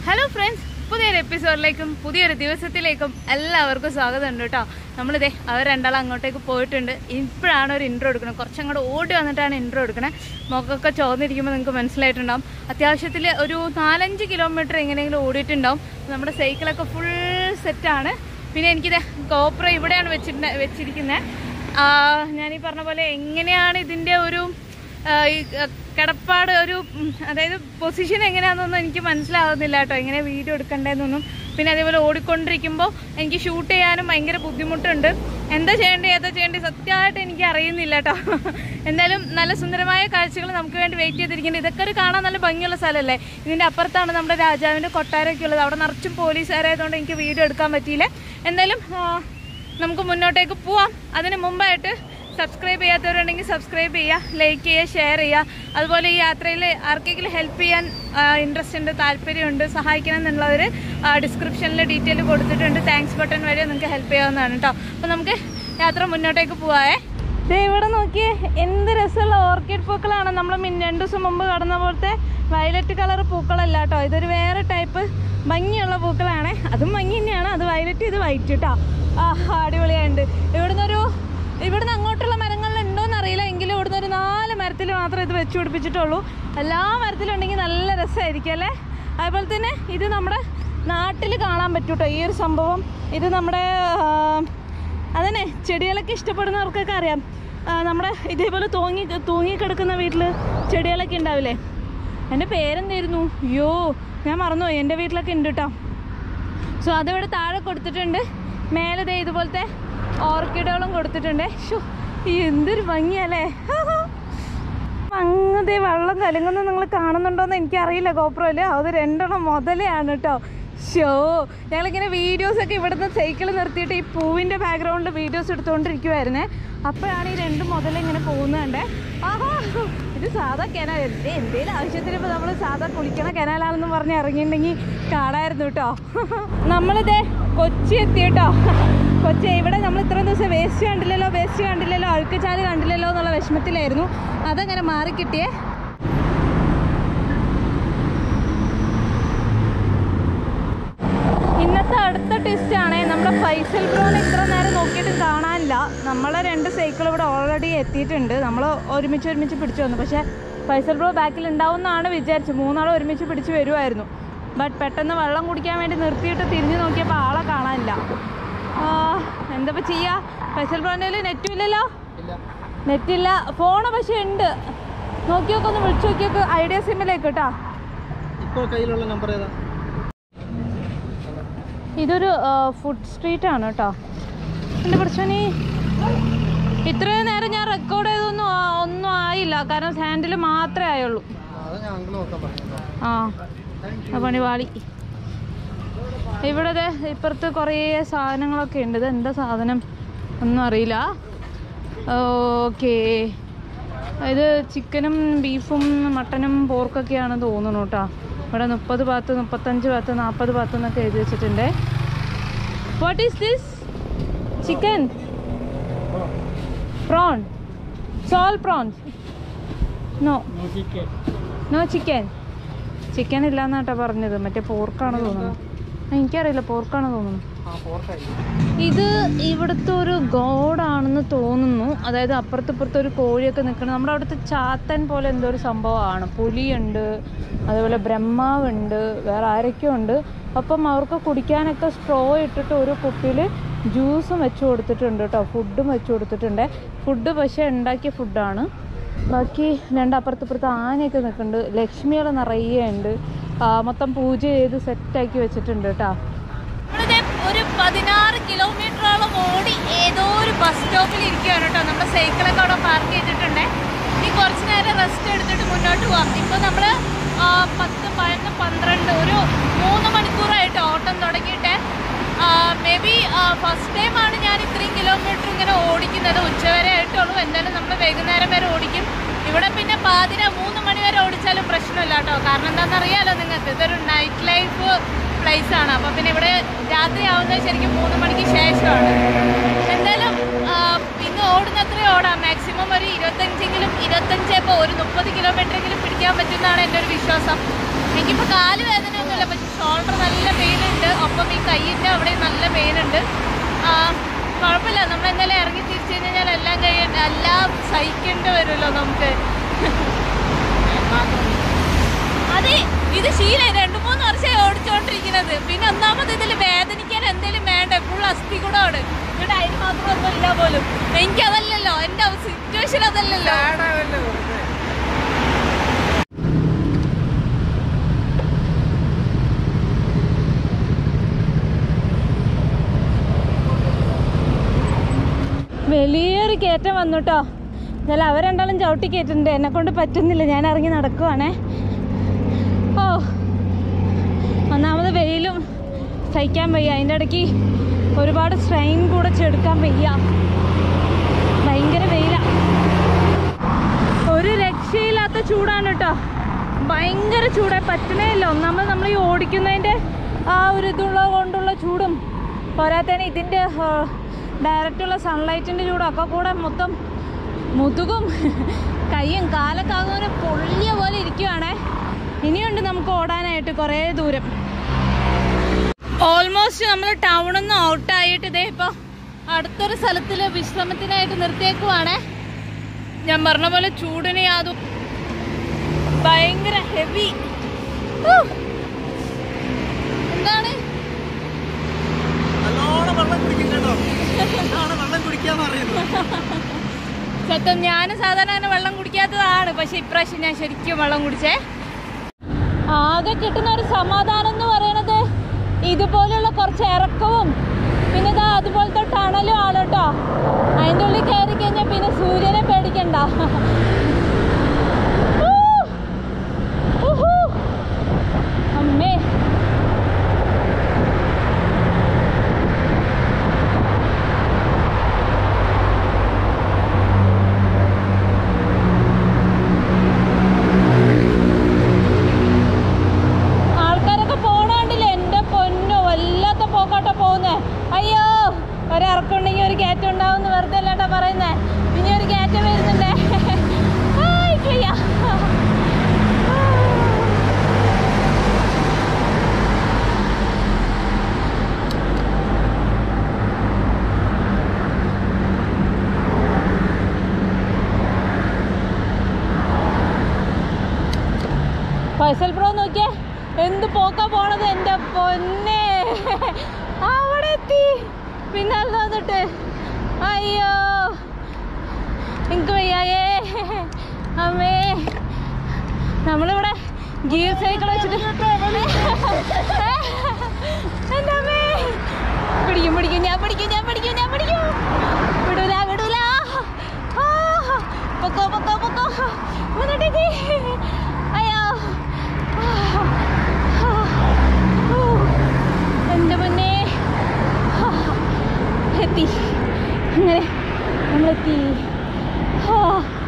Hello friends പുതിയൊരു എപ്പിസോഡിലേക്കും പുതിയൊരു ദിവസത്തിലേക്കും എല്ലാവർക്കും സ്വാഗതം ഉണ്ട് കേട്ടോ നമ്മളിതേ അവർ രണ്ടാളും അങ്ങോട്ടേക്ക് പോയിട്ടുണ്ട് ഇപ്പോഴാണ് ഒരു ഇൻട്രോ എടുക്കുന്നത് കുറച്ചങ്ങോട്ട് ഓടി വന്നിട്ടാണ് ഇൻട്രോ എടുക്കുന്നത് മുഖമൊക്കെ ചോർന്നിരിക്കുമ്പോൾ നിങ്ങൾക്ക് മനസ്സിലായിട്ടുണ്ടാവും അത്യാവശ്യത്തിൽ ഒരു നാലഞ്ച് കിലോമീറ്റർ എങ്ങനെയെങ്കിലും ഓടിയിട്ടുണ്ടാവും നമ്മുടെ സൈക്കിളൊക്കെ ഫുൾ സെറ്റാണ് പിന്നെ എനിക്കിത് കോപ്ര ഇവിടെയാണ് വെച്ചിട്ട് വെച്ചിരിക്കുന്നത് ഞാൻ ഈ പറഞ്ഞ പോലെ എങ്ങനെയാണ് ഇതിൻ്റെ ഒരു ആ, ഈ ആ, കിടപ്പാട് ഒരു ഉം, അതായത് പൊസിഷൻ എങ്ങനെയാണെന്നൊന്നും എനിക്ക് മനസ്സിലാവുന്നില്ല കേട്ടോ എങ്ങനെ വീഡിയോ എടുക്കണ്ടേന്നൊന്നും പിന്നെ അതേപോലെ ഓടിക്കൊണ്ടിരിക്കുമ്പോൾ എനിക്ക് ഷൂട്ട് ചെയ്യാനും ഭയങ്കര ബുദ്ധിമുട്ടുണ്ട് എന്താ ചെയ്യേണ്ടത് ഏതാ ചെയ്യേണ്ടത് സത്യമായിട്ട് എനിക്ക് അറിയുന്നില്ല കേട്ടോ എന്തായാലും നല്ല സുന്ദരമായ കാഴ്ചകൾ നമുക്ക് വേണ്ടി വെയിറ്റ് ചെയ്തിരിക്കുന്നത് ഇതൊക്കെ ഒരു കാണാൻ നല്ല ഭംഗിയുള്ള സ്ഥലമല്ലേ ഇതിൻ്റെ അപ്പുറത്താണ് നമ്മുടെ രാജാവിൻ്റെ കൊട്ടാരമൊക്കെ ഉള്ളത് അവിടെ നിറച്ചും പോലീസുകാരായതുകൊണ്ട് എനിക്ക് വീഡിയോ എടുക്കാൻ പറ്റിയില്ല എന്തായാലും ആ, നമുക്ക് മുന്നോട്ടേക്ക് പോവാം അതിന് മുമ്പായിട്ട് സബ്സ്ക്രൈബ് ചെയ്യാത്തവരുണ്ടെങ്കിൽ സബ്സ്ക്രൈബ് ചെയ്യുക ലൈക്ക് ചെയ്യുക ഷെയർ ചെയ്യുക അതുപോലെ ഈ യാത്രയിൽ ആർക്കെങ്കിലും ഹെൽപ്പ് ചെയ്യാൻ ഇൻട്രസ്റ്റ് ഉണ്ട് താല്പര്യമുണ്ട് സഹായിക്കണം എന്നുള്ളവർ ഡിസ്ക്രിപ്ഷനിൽ ഡീറ്റെയിൽ കൊടുത്തിട്ടുണ്ട് താങ്ക്സ് ബട്ടൺ വരെ നിങ്ങൾക്ക് ഹെൽപ്പ് ചെയ്യാവുന്നതാണ് കേട്ടോ അപ്പോൾ നമുക്ക് യാത്ര മുന്നോട്ടേക്ക് പോവാേ ദേ ഇവിടെ നോക്കിയേ എന്ത് രസമുള്ള ഓർക്കിഡ് പൂക്കളാണ് നമ്മൾ രണ്ടു ദിവസം മുമ്പ് കടന്ന പോലത്തെ വയലറ്റ് കളർ പൂക്കളല്ല കേട്ടോ ഇതൊരു വേറെ ടൈപ്പ് ഭംഗിയുള്ള പൂക്കളാണ് അതും ഭംഗി തന്നെയാണ് അത് വയലറ്റ് ഇത് വൈറ്റ് കേട്ടോ ആ അടിപൊളിയായിട്ടുണ്ട് ഇവിടുന്ന് ഒരു ഇവിടുന്ന് അങ്ങോട്ടുള്ള മരങ്ങളിൽ ഉണ്ടോന്ന് അറിയില്ല എങ്കിലും ഇവിടുന്ന് ഒരു നാല് മരത്തിൽ മാത്രമേ ഇത് വെച്ച് പിടിപ്പിച്ചിട്ടുള്ളൂ എല്ലാ മരത്തിലും ഉണ്ടെങ്കിൽ നല്ല രസമായിരിക്കും അല്ലേ അതുപോലെ തന്നെ ഇത് നമ്മുടെ നാട്ടിൽ കാണാൻ പറ്റും കേട്ടോ ഈ ഒരു സംഭവം ഇത് നമ്മുടെ ആ, അതന്നെ ചെടികളൊക്കെ ഇഷ്ടപ്പെടുന്നവർക്കൊക്കെ അറിയാം ആ, നമ്മുടെ ഇതേപോലെ തൂങ്ങി തൂങ്ങിക്കിടക്കുന്ന വീട്ടിൽ ചെടികളൊക്കെ ഉണ്ടാവില്ലേ എൻ്റെ പേരെന്തായിരുന്നു അയ്യോ ഞാൻ മറന്നുപോയി എൻ്റെ വീട്ടിലൊക്കെ ഉണ്ട് കേട്ടോ സോ അതിവിടെ താഴെ കൊടുത്തിട്ടുണ്ട് മേലെ ദേ ഇതുപോലത്തെ ഓർക്കിഡുകളും കൊടുത്തിട്ടുണ്ട് ഷോ എന്തൊരു ഭംഗിയല്ലേ അങ്ങനത്തെ വെള്ളം കലങ്ങുന്നത് നിങ്ങൾ കാണുന്നുണ്ടോന്ന് എനിക്കറിയില്ല ഗോപ്രോയില് അത് രണ്ടെണ്ണം മുതലെയാണ് കേട്ടോ ഷോ ഞങ്ങളിങ്ങനെ വീഡിയോസ് ഒക്കെ ഇവിടുന്ന് സൈക്കിൾ നിർത്തിയിട്ട് ഈ പൂവിൻ്റെ ബാക്ക്ഗ്രൗണ്ടിൽ വീഡിയോസ് എടുത്തുകൊണ്ടിരിക്കുവായിരുന്നേ അപ്പോഴാണ് ഈ രണ്ട് മുതൽ ഇങ്ങനെ പോകുന്നുണ്ടേ ആഹാ ഇത് സാധാ കനാൽ എന്തേ എന്തേലും ആവശ്യത്തിന് ഇപ്പോൾ നമ്മൾ സാധാ കുളിക്കണ കനാലാണെന്ന് പറഞ്ഞ് ഇറങ്ങിയിട്ടുണ്ടെങ്കിൽ കാണായിരുന്നു കേട്ടോ നമ്മളിതേ കൊച്ചി എത്തി കേട്ടോ കൊച്ചി ഇവിടെ നമ്മൾ ഇത്രയും ദിവസം വേസ്റ്റ് കണ്ടില്ലല്ലോ വേസ്റ്റ് കണ്ടില്ലല്ലോ അഴുക്കുചാല് കണ്ടില്ലല്ലോ എന്നുള്ള വിഷമത്തിലായിരുന്നു അതങ്ങനെ മാറിക്കിട്ടിയേ ഇന്നത്തെ അടുത്ത ടെസ്റ്റ് ആണ് നമ്മുടെ ഫൈസൽ ബ്രോനെ ഇത്ര നേരം നോക്കിയിട്ട് കാണാനില്ല നമ്മളെ രണ്ട് സൈക്കിൾ ഇവിടെ ഓൾറെഡി എത്തിയിട്ടുണ്ട് നമ്മൾ ഒരുമിച്ച് ഒരുമിച്ച് പിടിച്ചു വന്നു പക്ഷേ ഫൈസൽ ബ്രോ ബാക്കിൽ ഉണ്ടാവുമെന്നാണ് വിചാരിച്ചത് മൂന്നാളും ഒരുമിച്ച് പിടിച്ച് വരുമായിരുന്നു ബട്ട് പെട്ടെന്ന് വെള്ളം കുടിക്കാൻ വേണ്ടി നിർത്തിയിട്ട് തിരിഞ്ഞു നോക്കിയപ്പോൾ ആളെ കാണാനില്ല ആ, എന്താ ഇപ്പം ചെയ്യുക ഫൈസൽ ബ്രോൻ്റെ നെറ്റും ഇല്ലല്ലോ നെറ്റില്ല ഫോണ് പക്ഷേ ഉണ്ട് നോക്കിയൊക്കെ ഒന്ന് വിളിച്ചു നോക്കിയൊക്കെ ഐഡിയ സിമ്മിലേക്ക് കേട്ടോ ഇപ്പോൾ കയ്യിലുള്ള നമ്പർ ഏതാ ഇതൊരു ഫുഡ് സ്ട്രീറ്റ് ആണ് കേട്ടോ എൻ്റെ പ്രശ്നം ഇത്രയും നേരം ഞാൻ റെക്കോർഡ് ചെയ്തൊന്നും ആ- ഒന്നും ആയില്ല കാരണം ഹാൻഡിൽ മാത്രമേ ആയുള്ളൂ അത് ഞാൻ അങ്കിൾ നോക്കാൻ പറഞ്ഞു ആ ആ പണി പാളി ഇവിടെ ദേ ഇപ്പുറത്ത് കുറേ സാധനങ്ങളൊക്കെ ഉണ്ട് ഇത് എന്താ സാധനം ഒന്നും അറിയില്ല ഓക്കേ ഇത് ചിക്കനും ബീഫും മട്ടനും പോർക്കൊക്കെയാണ് തോന്നുന്നു കേട്ടോ ഇവിടെ മുപ്പത് ഭാഗത്ത് മുപ്പത്തഞ്ച് ഭാഗത്ത് നാൽപ്പത് ഭാഗത്ത് എന്നൊക്കെ എഴുതി വെച്ചിട്ടുണ്ട് what is this chicken prawn സോൾ prawns no no chicken chicken ഇല്ലാന്ന് കേട്ടോ പറഞ്ഞത് മറ്റേ പോർക്കാണ് തോന്നുന്നു ആ, എനിക്കറിയില്ല പോർക്കാണ് തോന്നുന്നു ആ ഫോർക്കായി ഇത് ഇവിടുത്തെ ഒരു ഗോഡാണെന്ന് തോന്നുന്നു അതായത് അപ്പുറത്തിപ്പുറത്ത് ഒരു കോഴിയൊക്കെ നിൽക്കണം നമ്മുടെ അവിടുത്തെ ചാത്തൻ പോലെ എന്തോ ഒരു സംഭവമാണ് പുലിയുണ്ട് അതേപോലെ ബ്രഹ്മാവുണ്ട് വേറെ ആരൊക്കെയോ ഉണ്ട് അപ്പം അവർക്ക് കുടിക്കാനൊക്കെ സ്ട്രോ ഇട്ടിട്ട് ഒരു കുപ്പിയിൽ ജ്യൂസും വെച്ച് കൊടുത്തിട്ടുണ്ട് കേട്ടോ ഫുഡും വെച്ച് കൊടുത്തിട്ടുണ്ട് ഫുഡ് പക്ഷേ ഉണ്ടാക്കിയ ഫുഡാണ് ബാക്കി രണ്ട് അപ്പുറത്തിപ്പുറത്ത് ആനയൊക്കെ നിൽക്കുന്നുണ്ട് ലക്ഷ്മികൾ നിറയെ ഉണ്ട് ആ, മൊത്തം പൂജ ചെയ്ത് സെറ്റാക്കി വെച്ചിട്ടുണ്ട് കേട്ടോ ഒരു പതിനാറ് കിലോമീറ്ററോളം ഓടി ഏതോ ഒരു ബസ് സ്റ്റോപ്പിൽ ഇരിക്കുകയാണ് കേട്ടോ നമ്മുടെ സൈക്കിളൊക്കെ അവിടെ പാർക്ക് ചെയ്തിട്ടുണ്ട് ഇനി കുറച്ച് നേരം റെസ്റ്റ് എടുത്തിട്ട് മുന്നോട്ട് പോവാം ഇപ്പോൾ നമ്മൾ പത്ത് പതിനൊന്ന് പന്ത്രണ്ട് ഒരു മൂന്ന് മണിക്കൂറായിട്ട് ഓട്ടം തുടങ്ങിയിട്ട് മേ ബി ഫസ്റ്റ് ടൈമാണ് ഞാൻ ഇത്രയും കിലോമീറ്റർ ഇങ്ങനെ ഓടിക്കുന്നത് ഉച്ചവരെ ആയിട്ടുള്ളൂ എന്തായാലും നമ്മൾ വൈകുന്നേരം വരെ ഓടിക്കും ഇവിടെ പിന്നെ പാതിര മൂന്ന് മണി വരെ ഓടിച്ചാലും പ്രശ്നമില്ല കേട്ടോ കാരണം എന്താണെന്ന് അറിയാലോ നിങ്ങൾക്ക് ഇതൊരു നൈറ്റ് ലൈഫ് പ്ലേസ് ആണ് അപ്പോൾ പിന്നെ ഇവിടെ രാത്രി ആവുന്നത് ശരിക്കും മൂന്ന് മണിക്ക് ശേഷമാണ് എന്തായാലും ആ, ഇന്ന് ഓടുന്നത്രേ ഓടാം മാക്സിമം ഒരു ഇരുപത്തഞ്ചെങ്കിലും ഇരുപത്തഞ്ച് ഇപ്പോൾ ഒരു മുപ്പത് കിലോമീറ്ററെങ്കിലും പിടിക്കാൻ പറ്റുമെന്നാണ് എൻ്റെ ഒരു വിശ്വാസം എനിക്കിപ്പോൾ കാല് വേദനയൊന്നുമില്ല പക്ഷേ ഷോൾഡർ രണ്ടു മൂന്ന് വർഷമായി ഓടിച്ചോണ്ടിരിക്കുന്നത് പിന്നെ ഒന്നാമത് ഇതിൽ വേദനിക്കാൻ എന്തെങ്കിലും വേണ്ട ഫുൾ അസ്ഥി കൂടോട് ഇവിടെ അതിന് മാത്രമൊന്നും ഇല്ല പോലും എനിക്ക് അതല്ലല്ലോ എന്റെ സിറ്റുവേഷൻ അതല്ലല്ലോ വലിയൊരു കയറ്റം വന്നു കേട്ടോ എന്നാലും അവർ രണ്ടാളും ചവിട്ടി കയറ്റുന്നുണ്ട് എന്നെ കൊണ്ട് പറ്റുന്നില്ല ഞാൻ ഇറങ്ങി നടക്കുവാണേ ഓ ഒന്നാമത് വെയിലും സഹിക്കാൻ വയ്യ അതിൻ്റെ ഇടയ്ക്ക് ഒരുപാട് സ്ട്രെയിൻ കൂടെ ചെടുക്കാൻ വയ്യ ഭയങ്കര വെയില ഒരു രക്ഷയില്ലാത്ത ചൂടാണ് കേട്ടോ ഭയങ്കര ചൂടാ പറ്റണേ ഇല്ല ഒന്നാമത് നമ്മൾ ഈ ഓടിക്കുന്നതിൻ്റെ ആ ഒരു ഇതുള്ള കൊണ്ടുള്ള ചൂടും പോരാത്തതിന് ഇതിൻ്റെ ഡയറക്റ്റുള്ള സൺലൈറ്റിൻ്റെ ചൂടും ഒക്കെ കൂടെ മൊത്തം മുതുകും കൈയും കാലൊക്കെ ആകുന്ന പൊള്ളിയ പോലെ ഇരിക്കുവാണേ ഇനിയുണ്ട് നമുക്ക് ഓടാനായിട്ട് കുറേ ദൂരം ഓൾമോസ്റ്റ് നമ്മൾ ടൗണിൽ നിന്ന് ഔട്ടായിട്ട് ഇതേ ഇപ്പോൾ അടുത്തൊരു സ്ഥലത്തിൽ വിശ്രമത്തിനായിട്ട് നിർത്തിയേക്കുവാണേ ഞാൻ പറഞ്ഞ പോലെ ചൂടിന് യാതൊരു ഭയങ്കര ഹെവി എന്താണ് നല്ലോണം വെള്ളം കുടിക്കും കേട്ടോ ഇതാണ് വെള്ളം കുടിക്കാന്ന് പറയുന്നത് സത്യം ഞാൻ സാധാരണ അങ്ങനെ വെള്ളം കുടിക്കാത്തതാണ് പക്ഷെ ഇപ്രാവശ്യം ഞാൻ ശരിക്കും വെള്ളം കുടിച്ചേ ആകെ കിട്ടുന്ന ഒരു സമാധാനം എന്ന് പറയണത് ഇതുപോലുള്ള കുറച്ച് ഇറക്കവും പിന്നെ ഇതാ അതുപോലത്തെ ടണലും ആണ് കേട്ടോ അതിൻ്റെ ഉള്ളിൽ കയറി കഴിഞ്ഞാൽ പിന്നെ സൂര്യനെ പേടിക്കണ്ട ഊ! ഉഹു! അമ്മേ ആൾക്കാരൊക്കെ പോണ കണ്ടില്ലേ എൻ്റെ പൊന്നോ വല്ലാത്ത പോക്കാട്ടോ പോകുന്നേ അയ്യോ ഒരിറക്കുണ്ടെങ്കിൽ ഒരു കയറ്റം ഉണ്ടാവും എന്ന് വെറുതെ അല്ലാട്ടാ പറയുന്നേ ഇനി ഒരു കയറ്റം വരുന്നുണ്ടേ ആയ്, എനിക്ക് വയ്യ. ഫൈസൽ ബ്രോ നോക്കിയേ എന്ത് പോക്കാ പോണത് എൻ്റെ പൊന്നെ അവിടെ എത്തി പിന്നാലെ വന്നിട്ട് അയ്യോ എനിക്ക് വയ്യായേ അമ്മേ നമ്മളിവിടെ ഗിയർ സൈക്കിൾ വെച്ചിട്ട് എൻ്റെ അമ്മേ പിടിക്കും പിടിക്കും ഞാൻ പിടിക്കും ഞാൻ പിടിക്കും ഞാൻ പിടിക്കും വിടൂല വിടൂല ആ, പൊക്കോ പൊക്കോ പൊക്കോ വന്നിട്ടേക്ക് അയ്യോ എൻ്റെ മുന്നേ എത്തി അങ്ങനെ നമ്മളെത്തി ആ.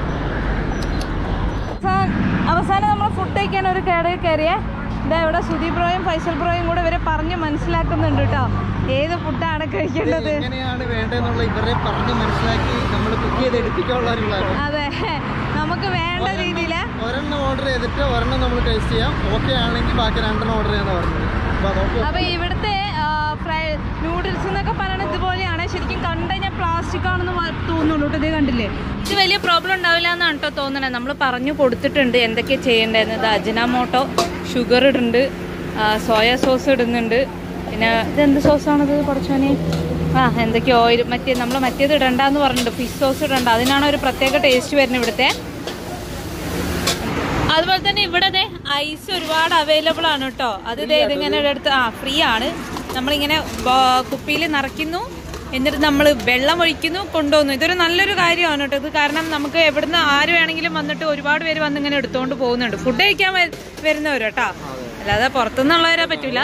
അവസാനം അവസാനം നമ്മൾ ഫുഡ് കഴിക്കാൻ ഒരു കടയിൽ കയറിയേ ഇതാ ഇവിടെ സുദീപ് ബ്രോയും ഫൈസൽ ബ്രോയും കൂടെ ഇവരെ പറഞ്ഞ് മനസ്സിലാക്കുന്നുണ്ട് കേട്ടോ ഏത് ഫുഡാണ് കഴിക്കേണ്ടത് എങ്ങനെയാണ് വേണ്ടതെന്നുള്ള ഇവരെ പറഞ്ഞ് മനസ്സിലാക്കി നമ്മൾ കുക്ക് ചെയ്ത് എടുപ്പിക്കാനുള്ള ഒരു പ്ലാൻ അതെ നമുക്ക് വേണ്ട രീതിയിൽ ഒരെണ്ണം ഓർഡർ ചെയ്തിട്ട് ഒരെണ്ണം നമ്മൾ ടേസ്റ്റ് ചെയ്യാം ഓക്കെ ആണെങ്കിൽ ബാക്കി രണ്ടെണ്ണം ഓർഡർ ചെയ്യാന്ന് പറഞ്ഞത് അപ്പൊ നോക്കൂ അപ്പൊ ഇവിടുത്തെ ഫ്രൈ നൂഡിൽസ് എന്നൊക്കെ പറയുന്നത് ഇതുപോലെയാണ് ശരിക്കും കണ്ടു കഴിഞ്ഞാൽ പ്ലാസ്റ്റിക് ആണെന്ന് വ- തോന്നുള്ളൂ കേട്ടോ ഇത് കണ്ടില്ലേ ഇത് വലിയ പ്രോബ്ലം ഉണ്ടാവില്ല എന്നാണ് കേട്ടോ തോന്നണത് നമ്മൾ പറഞ്ഞു കൊടുത്തിട്ടുണ്ട് എന്തൊക്കെയാണ് ചെയ്യേണ്ടതെന്ന് അജിനാമോട്ടോ ഷുഗർ ഇടുന്നുണ്ട് സോയ സോസ് ഇടുന്നുണ്ട് പിന്നെ ഇതെന്ത് സോസാണിത് കുറച്ചോനെ ആ എന്തൊക്കെയോ ഓയിൽ മറ്റേ നമ്മൾ മറ്റേത് ഇടണ്ടെന്ന് പറഞ്ഞിട്ടുണ്ട് ഫിഷ് സോസ് ഇടണ്ട അതിനാണ് ഒരു പ്രത്യേക ടേസ്റ്റ് വരുന്നത് ഇവിടുത്തെ അതുപോലെ തന്നെ ഇവിടെ ദേ ഐസ് ഒരുപാട് അവൈലബിൾ ആണ് കേട്ടോ അത് ദേ ഇതിങ്ങനെ എടുത്ത് ആ ഫ്രീ ആണ് നമ്മളിങ്ങനെ കുപ്പിയിൽ നിറയ്ക്കുന്നു എന്നിട്ട് നമ്മൾ വെള്ളം ഒഴിക്കുന്നു കൊണ്ടുപോകുന്നു ഇതൊരു നല്ലൊരു കാര്യമാണ് കേട്ടോ ഇത് കാരണം നമുക്ക് എവിടുന്ന് ആര് വേണമെങ്കിലും വന്നിട്ട് ഒരുപാട് പേര് വന്ന് ഇങ്ങനെ എടുത്തുകൊണ്ട് പോകുന്നുണ്ട് ഫുഡ് കഴിക്കാൻ വ- വരുന്നവര് കേട്ടോ അല്ലാതെ പുറത്തുനിന്നുള്ളവരെ പറ്റൂല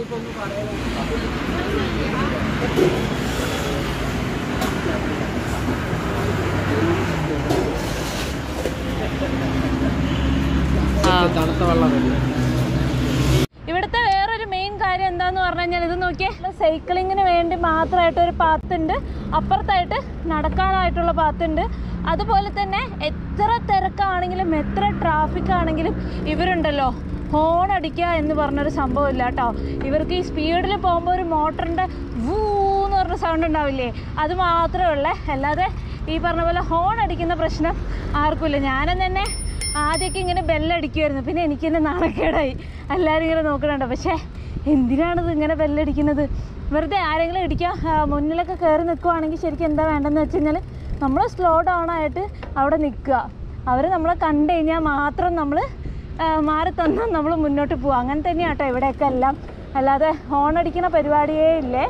ആ തണുത്ത വെള്ളം ഇവിടുത്തെ വേറൊരു മെയിൻ കാര്യം എന്താന്ന് പറഞ്ഞു കഴിഞ്ഞാൽ ഇത് നോക്കിയേ സൈക്ലിങ്ങിന് വേണ്ടി മാത്രമായിട്ട് ഒരു പാത്തുണ്ട് അപ്പുറത്തായിട്ട് നടക്കാനായിട്ടുള്ള പാത്തുണ്ട് അതുപോലെ തന്നെ എത്ര തിരക്കാണെങ്കിലും എത്ര ട്രാഫിക് ആണെങ്കിലും ഇവരുണ്ടല്ലോ ഹോൺ അടിക്കുക എന്ന് പറഞ്ഞൊരു സംഭവം ഇല്ല കേട്ടോ ഇവർക്ക് ഈ സ്പീഡിൽ പോകുമ്പോൾ ഒരു മോട്ടറിൻ്റെ വൂ എന്ന് പറഞ്ഞ സൗണ്ട് ഉണ്ടാവില്ലേ അത് മാത്രമേ ഉള്ളേ അല്ലാതെ ഈ പറഞ്ഞ പോലെ ഹോൺ അടിക്കുന്ന പ്രശ്നം ആർക്കുമില്ല ഞാനും തന്നെ ആദ്യമൊക്കെ ഇങ്ങനെ ബെല്ലടിക്കുമായിരുന്നു പിന്നെ എനിക്ക് തന്നെ നാണക്കേടായി എല്ലാവരും ഇങ്ങനെ നോക്കണുണ്ട് പക്ഷേ എന്തിനാണിത് ഇങ്ങനെ ബെല്ലടിക്കുന്നത് വെറുതെ ആരെങ്കിലും ഇടിക്കാൻ ആ, മുന്നിലൊക്കെ കയറി നിൽക്കുവാണെങ്കിൽ ശരിക്കും എന്താ വേണ്ടതെന്ന് വെച്ച് കഴിഞ്ഞാൽ നമ്മൾ സ്ലോ ഡൗൺ ആയിട്ട് അവിടെ നിൽക്കുക അവർ നമ്മളെ കണ്ടു കഴിഞ്ഞാൽ മാത്രം നമ്മൾ മാറി തന്ന് നമ്മൾ മുന്നോട്ട് പോവുക അങ്ങനെ തന്നെയാണ് കേട്ടോ ഇവിടെയൊക്കെ എല്ലാം അല്ലാതെ ഹോൺ അടിക്കുന്ന പരിപാടിയേ ഇല്ലേ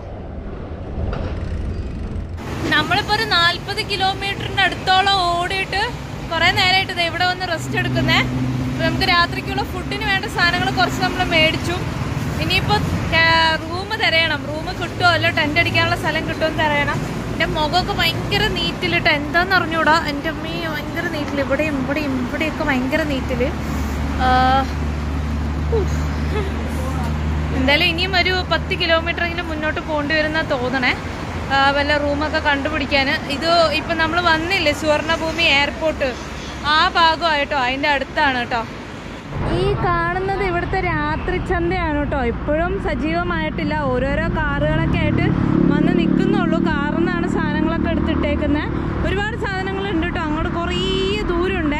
നമ്മളിപ്പോ ഒരു നാല്പത് കിലോമീറ്ററിന്റെ അടുത്തോളം ഓടിയിട്ട് കുറെ നേരമായിട്ട് ദേ ഇവിടെ വന്ന് റെസ്റ്റ് എടുക്കുന്നേ അപ്പൊ നമുക്ക് രാത്രിക്കുള്ള ഫുഡിന് വേണ്ട സാധനങ്ങൾ കുറച്ച് നമ്മൾ മേടിച്ചു ഇനിയിപ്പോ റൂം തിരയണം റൂം കിട്ടുമോ അല്ലോ ടെന്റ് അടിക്കാനുള്ള സ്ഥലം കിട്ടുമോ എന്ന് തിരയണം എൻ്റെ മുഖമൊക്കെ ഭയങ്കര നീറ്റിലിട്ട് എന്താന്ന് അറിഞ്ഞൂടാ എൻ്റെ അമ്മീ ഭയങ്കര നീറ്റിൽ ഇവിടെയും ഇവിടെയും ഇവിടെയൊക്കെ ഭയങ്കര നീറ്റില് ആ, ഉഫ്. എന്തായാലും ഇനിയും ഒരു പത്ത് കിലോമീറ്റർ എങ്കിലും മുന്നോട്ട് പോകേണ്ടി വരുന്ന തോന്നണേ ആ, വല്ല റൂമൊക്കെ കണ്ടുപിടിക്കാൻ ഇത് ഇപ്പം നമ്മൾ വന്നില്ലേ സുവർണഭൂമി എയർപോർട്ട് ആ ഭാഗമായിട്ടോ അതിൻ്റെ അടുത്താണ് കേട്ടോ ഈ കാണുന്നത് ഇവിടുത്തെ രാത്രി ചന്തയാണ് കേട്ടോ ഇപ്പോഴും സജീവമായിട്ടില്ല ഓരോരോ കാറുകളൊക്കെ ആയിട്ട് വന്ന് നിൽക്കുന്നുള്ളൂ കാറിൽ നിന്നാണ് സാധനങ്ങളൊക്കെ എടുത്തിട്ടേക്കുന്നത് ഒരുപാട് സാധനങ്ങളുണ്ട് കേട്ടോ അങ്ങോട്ട് കുറേ ദൂരമുണ്ടേ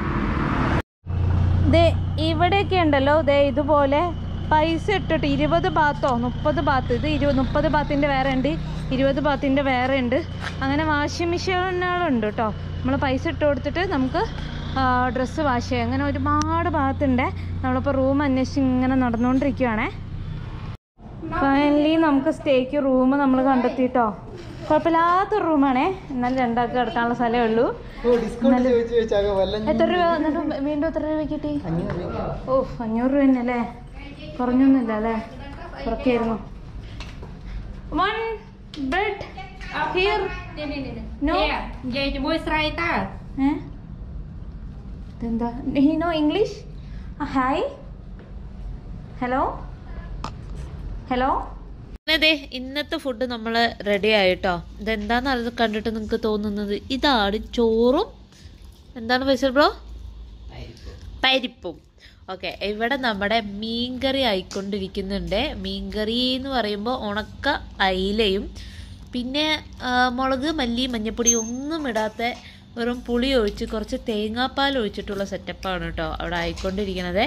ദേ ഇവിടെയൊക്കെ ഉണ്ടല്ലോ ദേ ഇതുപോലെ പൈസ ഇട്ടിട്ട് ഇരുപത് ബാത്തോ മുപ്പത് ബാത്ത് ഇത് ഇരുപത് മുപ്പത് ബാത്തിൻ്റെ വേറെ ഉണ്ട് ഇരുപത് ബാത്തിൻ്റെ വേറെ ഉണ്ട് അങ്ങനെ വാഷിംഗ് മെഷീനുകളുണ്ട് കേട്ടോ നമ്മൾ പൈസ ഇട്ട് കൊടുത്തിട്ട് നമുക്ക് ഡ്രസ്സ് വാഷ് ചെയ്യാം അങ്ങനെ ഒരുപാട് ഭാഗത്തുണ്ട് നമ്മളിപ്പോൾ റൂം അന്വേഷിച്ച് ഇങ്ങനെ നടന്നുകൊണ്ടിരിക്കുവാണേ ഫൈനലി നമുക്ക് സ്റ്റേക്ക് റൂം നമ്മൾ കണ്ടെത്തിട്ടോ കുഴപ്പമില്ലാത്തൊരു റൂമാണേ എന്നാലും രണ്ടാൾക്ക് കിടക്കാനുള്ള സ്ഥലമേ ഉള്ളൂ ഓ ഡിസ്കൗണ്ട് ചോദിച്ചു ചോദിച്ചാകെ വല്ല എത്ര രൂപ എന്നിട്ട് വീണ്ടും എത്ര രൂപ കിട്ടി ഓ അഞ്ഞൂറ് രൂപ തന്നെ അല്ലേ കുറഞ്ഞൊന്നുമില്ല അല്ലേ കുറയ്ക്കായിരുന്നു one bread here no Vậy cho mua sray ta ഏ ഇതെന്താ he no English hi hello hello അതെ ഇന്നത്തെ ഫുഡ് നമ്മൾ റെഡി ആയിട്ടോ ഇതെന്താന്ന് അത് കണ്ടിട്ട് നിങ്ങൾക്ക് തോന്നുന്നത് ഇതാണ് ചോറും എന്താണ് ഫൈസൽ ബ്രോ പരിപ്പും ഓക്കെ ഇവിടെ നമ്മുടെ മീൻകറി ആയിക്കൊണ്ടിരിക്കുന്നുണ്ട് മീൻകറി എന്ന് പറയുമ്പോൾ ഉണക്ക അയിലയും പിന്നെ ആ, മുളക് മല്ലി മഞ്ഞപ്പൊടി ഒന്നും ഇടാത്ത വെറും പുളി ഒഴിച്ച് കുറച്ച് തേങ്ങാപ്പാൽ ഒഴിച്ചിട്ടുള്ള സെറ്റപ്പാണ് കേട്ടോ അവിടെ ആയിക്കൊണ്ടിരിക്കുന്നത്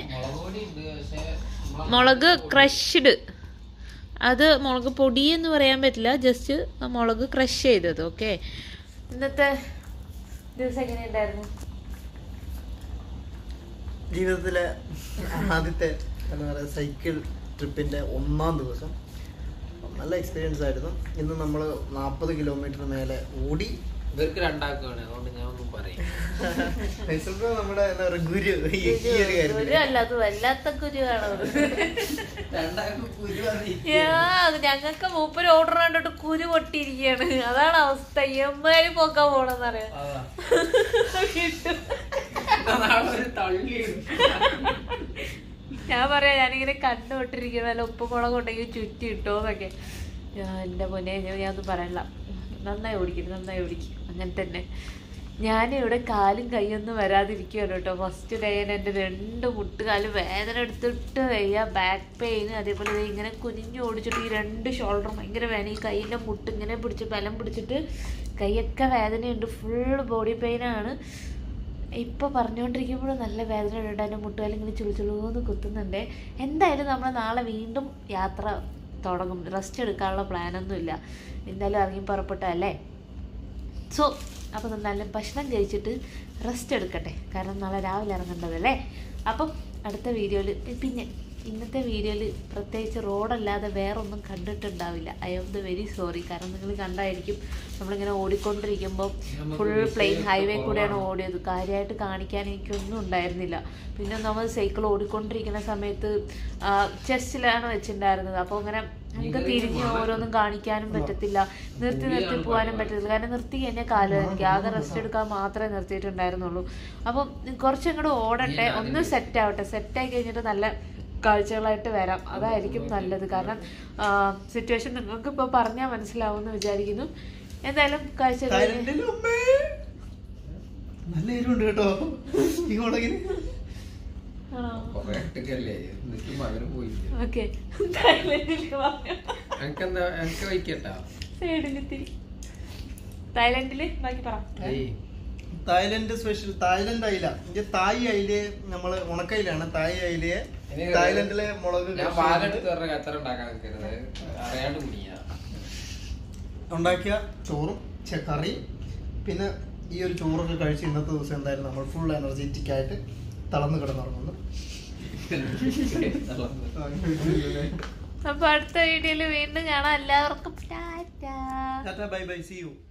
മുളക് ക്രഷ്ഡ് അത് മുളക് പൊടി എന്ന് പറയാൻ പറ്റില്ല ജസ്റ്റ് മുളക് ക്രഷ് ചെയ്തത് ഓക്കെ ഇന്നത്തെ ദിവസം എങ്ങനെയുണ്ടായിരുന്നു ജീവിതത്തിലെ ആദ്യത്തെ എന്താ പറയുക സൈക്കിൾ ട്രിപ്പിന്റെ ഒന്നാം ദിവസം നല്ല എക്സ്പീരിയൻസ് ആയിരുന്നു ഇന്ന് നമ്മൾ നാൽപ്പത് കിലോമീറ്റർ മേലെ ഓടി ഇവർക്ക് രണ്ടാക്കുകയാണ് അതുകൊണ്ട് ഞാൻ ഒന്നും പറയും ഫൈസൽ നമ്മുടെ എന്താ പറയുക ഗുരു ഈ ഈ ഒരു കാര്യത്തിൽ ഗുരു അല്ല അത് വല്ലാത്ത ഗുരുവാണ് ഞങ്ങൾക്ക് മൂപ്പര് ഓർഡർ കണ്ടിട്ട് കുരു പൊട്ടിയിരിക്കുകയാണ് അതാണ് അവസ്ഥ എമ്മാര് പോക്കാൻ പോണെന്നറിയാം ഞാൻ പറയാം ഞാനിങ്ങനെ കണ്ടുപൊട്ടിരിക്കുന്ന വല്ല ഉപ്പുമുളക് ഉണ്ടെങ്കിൽ ചുറ്റി ഇട്ടോന്നൊക്കെ ഞാൻ എൻ്റെ മുന്നേ ഞാനൊന്നും പറയല്ല നന്നായി ഓടിക്കും നന്നായി ഓടിക്കും അങ്ങനെ തന്നെ ഞാനിവിടെ കാലും കൈയൊന്നും വരാതിരിക്കുകയാണ് കേട്ടോ ഫസ്റ്റ് ഡേ എൻ്റെ രണ്ട് മുട്ടുകാലും വേദന എടുത്തിട്ട് വയ്യ ബാക്ക് പെയിൻ അതേപോലെ ദേ ഇങ്ങനെ കുനിഞ്ഞു ഓടിച്ചിട്ട് ഈ രണ്ട് ഷോൾഡറും ഭയങ്കര വേദന ഈ കൈയിൻ്റെ മുട്ട് ഇങ്ങനെ പിടിച്ച് ബലം പിടിച്ചിട്ട് കൈയൊക്കെ വേദനയുണ്ട് ഫുൾ ബോഡി പെയിനാണ് ഇപ്പൊ പറഞ്ഞുകൊണ്ടിരിക്കുമ്പോഴും നല്ല വേദന ഉണ്ട് എൻ്റെ മുട്ടുകാലം ഇങ്ങനെ ചുളു ചുളുന്ന് കുത്തുന്നുണ്ട് എന്തായാലും നമ്മൾ നാളെ വീണ്ടും യാത്ര തുടങ്ങും റെസ്റ്റ് എടുക്കാനുള്ള പ്ലാനൊന്നും ഇല്ല എന്തായാലും ഇറങ്ങി പുറപ്പെട്ടല്ലേ സോ അപ്പോൾ നല്ല ഭക്ഷണം കഴിച്ചിട്ട് റെസ്റ്റ് എടുക്കട്ടെ കാരണം നാളെ രാവിലെ ഇറങ്ങേണ്ടതല്ലേ അപ്പം അടുത്ത വീഡിയോയിൽ പിന്നെ ഇന്നത്തെ വീഡിയോയിൽ പ്രത്യേകിച്ച് റോഡല്ലാതെ വേറെ ഒന്നും കണ്ടിട്ടുണ്ടാവില്ല I am the very sorry കാരണം നിങ്ങൾ കണ്ടായിരിക്കും നമ്മളിങ്ങനെ ഓടിക്കൊണ്ടിരിക്കുമ്പോൾ ഫുൾ പ്ലെയിൻ ഹൈവേ കൂടെയാണ് ഓടിയത് കാര്യമായിട്ട് കാണിക്കാൻ എനിക്കൊന്നും ഉണ്ടായിരുന്നില്ല പിന്നെ നമ്മൾ സൈക്കിൾ ഓടിക്കൊണ്ടിരിക്കുന്ന സമയത്ത് ചെസ്റ്റിലാണ് വെച്ചിട്ടുണ്ടായിരുന്നത് അപ്പോൾ അങ്ങനെ നമുക്ക് തിരിഞ്ഞ് ഓരോന്നും കാണിക്കാനും പറ്റത്തില്ല നിർത്തി നിർത്തി പോകാനും പറ്റത്തില്ല കാരണം നിർത്തി കഴിഞ്ഞാൽ കാല് എനിക്ക് ആകെ റെസ്റ്റ് എടുക്കാൻ മാത്രമേ നിർത്തിയിട്ടുണ്ടായിരുന്നുള്ളൂ അപ്പം കുറച്ചും കൂടെ ഓടട്ടെ ഒന്ന് സെറ്റ് ആവട്ടെ സെറ്റായി കഴിഞ്ഞിട്ട് നല്ല കാഴ്ചകളായിട്ട് വരാം അതായിരിക്കും നല്ലത് കാരണം സിറ്റുവേഷൻ നിങ്ങൾക്ക് ഇപ്പോൾ പറഞ്ഞാൽ മനസ്സിലാവുമെന്ന് വിചാരിക്കുന്നു എന്തായാലും കാഴ്ചകൾ തായ്ലൻഡിലെ അമ്മേ. നല്ല എരിവുണ്ട് കേട്ടോ ഈ മുളകിന് കൊറേ ഒറ്റയ്ക്കല്ലേ എന്നിട്ട് മകനും പോയില്ല ഓക്കെ തായ്ലൻഡിൽ പറഞ്ഞു എനിക്കെന്താ എനിക്ക് വയ്ക്കട്ടാ സൈഡിലെത്തി തായ്ലൻഡിൽ ബാക്കി പറ ഏയ് തായ്ലൻഡ് സ്പെഷ്യൽ തായ്ലൻഡ് അയില ഇത് തായ് അയിലയെ നമ്മള് ഉണക്കയിലാണ് തായ് അയിലയെ ഇനി തായ്ലൻഡിലെ മുളക് ഞാൻ കൃഷി പാലെടുത്ത് ചെയ്തിട്ട് പറഞ്ഞ കച്ചറ ഉണ്ടാക്കാൻ നിൽക്കരുത് അറിയാണ്ട് കുടിയാ ഉണ്ടാക്കിയ ചോറും ചെ- കറി പിന്നെ ഈ ഒരു ചോറൊക്കെ കഴിച്ച് ഇന്നത്തെ ദിവസം എന്തായാലും നമ്മൾ ഫുൾ എനർജറ്റിക് ആയിട്ട് തളർന്ന് കിടന്നുറങ്ങുന്നു അപ്പൊ അടുത്ത വീഡിയോയിൽ വീണ്ടും കാണാം എല്ലാവർക്കും tata bye bye see U